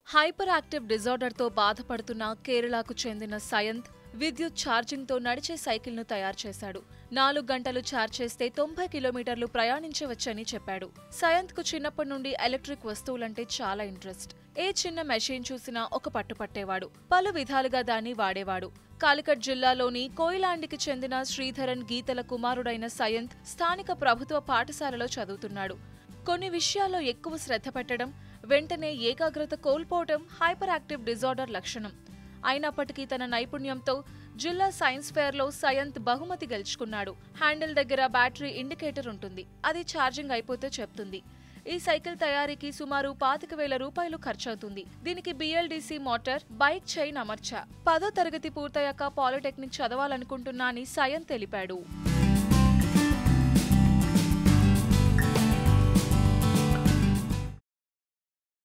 hyper active డిజార్డర్తో బాధపడుతున్న కేరళకు చెందిన సయంత్ విద్యుత్ ఛార్జింగ్తో నడిచే సైకిల్ను తయారు చేశాడు నాలుగు గంటలు ఛార్జ్ చేస్తే తొంభై కిలోమీటర్లు ప్రయాణించవచ్చని చెప్పాడు సయంత్కు చిన్నప్పటి నుండి ఎలక్ట్రిక్ వస్తువులంటే చాలా ఇంట్రెస్ట్ ఏ చిన్న మెషిన్ చూసినా ఒక పట్టు పట్టేవాడు పలు విధాలుగా దాన్ని వాడేవాడు కాలికట్ జిల్లాలోని కోయిలాండికి చెందిన శ్రీధరన్ గీతల కుమారుడైన సయంత్ స్థానిక ప్రభుత్వ పాఠశాలలో చదువుతున్నాడు కొన్ని విషయాల్లో ఎక్కువ శ్రద్ధ పెట్టడం వెంటనే ఏకాగ్రత కోల్పోవడం హైపర్ యాక్టివ్ డిజార్డర్ లక్షణం అయినప్పటికీ తన నైపుణ్యంతో జిల్లా సైన్స్ ఫెయిర్లో సయంత్ బహుమతి గెలుచుకున్నాడు హ్యాండిల్ దగ్గర బ్యాటరీ ఇండికేటర్ ఉంటుంది అది ఛార్జింగ్ అయిపోతే చెప్తుంది ఈ సైకిల్ తయారీకి సుమారు పాతిక వేల రూపాయలు ఖర్చవుతుంది దీనికి బిఎల్డిసి మోటార్ బైక్ చైన్ అమర్చా పదో తరగతి పూర్తయ్యాక పాలిటెక్నిక్ చదవాలనుకుంటున్నా అని సయంత్ తెలిపాడు